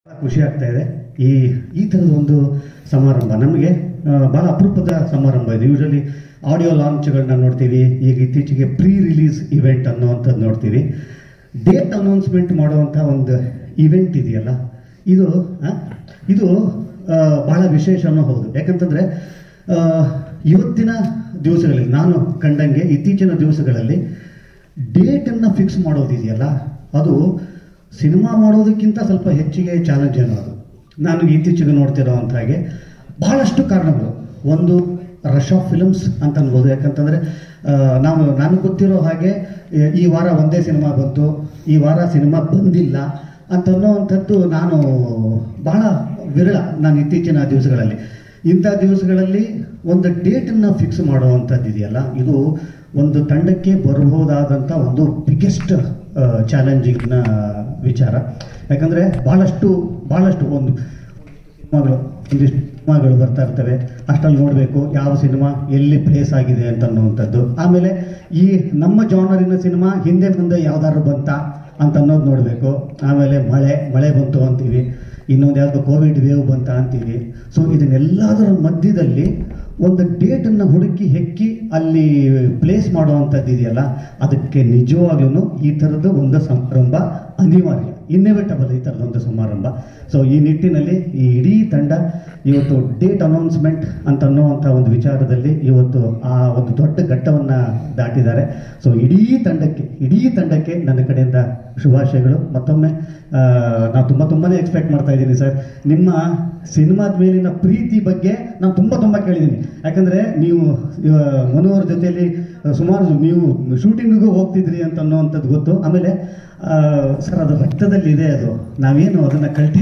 ಖುಷಿ ಆಗ್ತಾ ಇದೆ ಈ ಈ ಥರದ ಒಂದು ಸಮಾರಂಭ ನಮಗೆ ಆ, ಬಹಳ ಅಪರೂಪದ ಸಮಾರಂಭ ಇದು ಯೂಶಲಿ ಆಡಿಯೋ ಲಾಂಚ್ಗಳನ್ನ ನೋಡ್ತೀವಿ ಈಗ ಇತ್ತೀಚೆಗೆ ಪ್ರೀ ರಿಲೀಸ್ ಇವೆಂಟ್ ಅನ್ನೋವಂಥದ್ದು ನೋಡ್ತೀವಿ ಡೇಟ್ ಅನೌನ್ಸ್ಮೆಂಟ್ ಮಾಡುವಂಥ ಒಂದು ಇವೆಂಟ್ ಇದೆಯಲ್ಲ ಇದು ಆ, ಇದು ಆ, ಬಹಳ ವಿಶೇಷನೂ ಹೌದು ಯಾಕಂತಂದರೆ ಇವತ್ತಿನ ದಿವಸಗಳಲ್ಲಿ ನಾನು ಕಂಡಂಗೆ ಇತ್ತೀಚಿನ ದಿವಸಗಳಲ್ಲಿ ಡೇಟನ್ನು ಫಿಕ್ಸ್ ಮಾಡೋದಿದೆಯಲ್ಲ ಅದು ಸಿನಿಮಾ ಮಾಡೋದಕ್ಕಿಂತ ಸ್ವಲ್ಪ ಹೆಚ್ಚಿಗೆ ಚಾಲೆಂಜ್ ಏನೋ ಅದು ನಾನು ಇತ್ತೀಚೆಗೆ ನೋಡ್ತಿರೋವಂಥ ಹಾಗೆ ಬಹಳಷ್ಟು ಕಾರಣಗಳು ಒಂದು ರಶ್ ಆಫ್ ಫಿಲ್ಮ್ಸ್ ಅಂತ ಅನ್ಬೋದು ಯಾಕಂತಂದರೆ ನಾವು ನಾನು ಗೊತ್ತಿರೋ ಹಾಗೆ ಈ- ಈ ವಾರ ಒಂದೇ ಸಿನಿಮಾ ಬಂತು ಈ ವಾರ ಸಿನಿಮಾ ಬಂದಿಲ್ಲ ಅಂತ ಅನ್ನೋವಂಥದ್ದು ನಾನು ಬಹಳ ವಿರಳ ನಾನು ಇತ್ತೀಚಿನ ದಿವಸಗಳಲ್ಲಿ ಇಂಥ ದಿವಸಗಳಲ್ಲಿ ಒಂದು ಡೇಟನ್ನು ಫಿಕ್ಸ್ ಮಾಡುವಂಥದ್ದು ಇದೆಯಲ್ಲ ಇದು ಒಂದು ತಂಡಕ್ಕೆ ಬರಬಹುದಾದಂಥ ಒಂದು ಬಿಗ್ಗೆಸ್ಟ್ ಚಾಲೆಂಜಿಂಗ್ನ ವಿಚಾರ ಯಾಕಂದರೆ ಭಾಳಷ್ಟು ಭಾಳಷ್ಟು ಒಂದು ಸಿನಿಮಾಗಳು ಒಂದಿಷ್ಟು ಸಿನಿಮಾಗಳು ಬರ್ತಾ ಇರ್ತವೆ ಅಷ್ಟರಲ್ಲಿ ನೋಡಬೇಕು ಯಾವ ಸಿನಿಮಾ ಎಲ್ಲಿ ಪ್ಲೇಸ್ ಆಗಿದೆ ಅಂತ ಅನ್ನುವಂಥದ್ದು ಆಮೇಲೆ ಈ ನಮ್ಮ ಜಾನರಿನ ಸಿನಿಮಾ ಹಿಂದೆ ಮುಂದೆ ಯಾವ್ದಾದ್ರು ಬಂತಾ ಅಂತ ಅನ್ನೋದು ನೋಡಬೇಕು ಆಮೇಲೆ ಮಳೆ ಮಳೆ ಬಂತು ಅಂತೀವಿ ಇನ್ನೊಂದು ಯಾವುದು ಕೋವಿಡ್ ವೇವ್ ಬಂತ ಅಂತೀವಿ ಸೊ ಇದನ್ನೆಲ್ಲದರ ಮಧ್ಯದಲ್ಲಿ ಒಂದು ಡೇಟನ್ನು ಹುಡುಕಿ ಹೆಕ್ಕಿ ಅಲ್ಲಿ ಪ್ಲೇಸ್ ಮಾಡುವಂಥದ್ದು ಇದೆಯಲ್ಲ ಅದಕ್ಕೆ ನಿಜವಾಗ್ಲೂ ಈ ಥರದ ಒಂದು ಸಮಾರಂಭ ಅನಿವಾರ್ಯ ಇನ್ನೆವಿಟಬಲ್ ಈ ಥರದ ಒಂದು ಸಮಾರಂಭ ಸೊ ಈ ನಿಟ್ಟಿನಲ್ಲಿ ಈ ಇಡೀ ತಂಡ ಇವತ್ತು ಡೇಟ್ ಅನೌನ್ಸ್ಮೆಂಟ್ ಅಂತ ಅನ್ನುವಂಥ ಒಂದು ವಿಚಾರದಲ್ಲಿ ಇವತ್ತು ಆ ಒಂದು ದೊಡ್ಡ ಘಟ್ಟವನ್ನು ದಾಟಿದ್ದಾರೆ ಸೊ ಇಡೀ ತಂಡಕ್ಕೆ ಇಡೀ ತಂಡಕ್ಕೆ ನನ್ನ ಕಡೆಯಿಂದ ಶುಭಾಶಯಗಳು ಮತ್ತೊಮ್ಮೆ ಆ, ನಾವು ತುಂಬ ತುಂಬಾ ಎಕ್ಸ್ಪೆಕ್ಟ್ ಮಾಡ್ತಾ ಇದ್ದೀನಿ ಸರ್ ನಿಮ್ಮ ಸಿನಿಮಾದ ಮೇಲಿನ ಪ್ರೀತಿ ಬಗ್ಗೆ ನಾನು ತುಂಬ ತುಂಬ ಕೇಳಿದ್ದೀನಿ ಯಾಕಂದರೆ ನೀವು ಇವ ಮನೋಹರ್ ಜೊತೆಯಲ್ಲಿ ಸುಮಾರು ನೀವು ಶೂಟಿಂಗಿಗೂ ಹೋಗ್ತಿದ್ರಿ ಅಂತ ಅನ್ನೋವಂಥದ್ದು ಗೊತ್ತು ಆಮೇಲೆ ಆ, ಸರ್ ಅದು ರಕ್ತದಲ್ಲಿ ಇದೆ ಅದು ನಾವೇನು ಅದನ್ನು ಕಲ್ಟಿ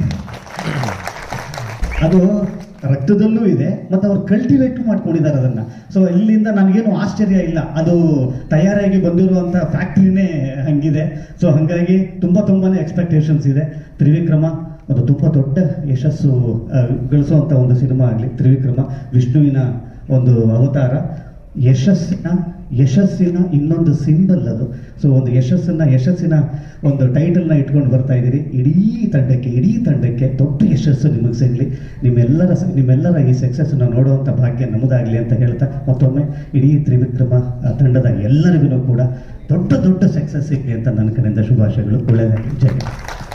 ಅದು ರಕ್ತದಲ್ಲೂ ಇದೆ ಮತ್ತು ಅವ್ರು ಕಲ್ಟಿವೇಟ್ ಮಾಡ್ಕೊಂಡಿದ್ದಾರೆ ಅದನ್ನು ಸೊ ಇಲ್ಲಿಂದ ನನಗೇನು ಆಶ್ಚರ್ಯ ಇಲ್ಲ ಅದು ತಯಾರಾಗಿ ಬಂದಿರುವಂಥ ಫ್ಯಾಕ್ಟ್ರಿನೇ ಹಂಗಿದೆ ಸೊ ಹಾಗಾಗಿ ತುಂಬ ತುಂಬಾ ಎಕ್ಸ್ಪೆಕ್ಟೇಷನ್ಸ್ ಇದೆ ತ್ರಿವಿಕ್ರಮ ಒಂದು ತುಂಬ ದೊಡ್ಡ ಯಶಸ್ಸು ಆ, ಗಳಿಸುವಂಥ ಒಂದು ಸಿನಿಮಾ ಆಗಲಿ ತ್ರಿವಿಕ್ರಮ ವಿಷ್ಣುವಿನ ಒಂದು ಅವತಾರ ಯಶಸ್ಸಿನ ಯಶಸ್ಸಿನ ಇನ್ನೊಂದು ಸಿಂಬಲ್ ಅದು ಸೊ ಒಂದು ಯಶಸ್ಸನ್ನ ಯಶಸ್ಸಿನ ಒಂದು ಟೈಟಲ್ನ ಇಟ್ಕೊಂಡು ಬರ್ತಾ ಇದ್ದೀರಿ ಇಡೀ ತಂಡಕ್ಕೆ ಇಡೀ ತಂಡಕ್ಕೆ ದೊಡ್ಡ ಯಶಸ್ಸು ನಿಮಗೆ ಸಿಗಲಿ ನಿಮ್ಮೆಲ್ಲರ ಸ- ನಿಮ್ಮೆಲ್ಲರ ಈ ಸಕ್ಸಸ್ಸನ್ನು ನೋಡುವಂಥ ಭಾಗ್ಯ ನಮ್ಮದಾಗಲಿ ಅಂತ ಹೇಳ್ತಾ ಮತ್ತೊಮ್ಮೆ ಇಡೀ ತ್ರಿವಿಕ್ರಮ ಆ, ತಂಡದ ಎಲ್ಲರಿಗೂ ಕೂಡ ದೊಡ್ಡ ದೊಡ್ಡ ಸಕ್ಸಸ್ ಸಿಗಲಿ ಅಂತ ನನ್ನ ಕಡೆಯಿಂದ ಶುಭಾಶಯಗಳು ಒಳ್ಳೆಯದಾಗಲಿ ಜಯ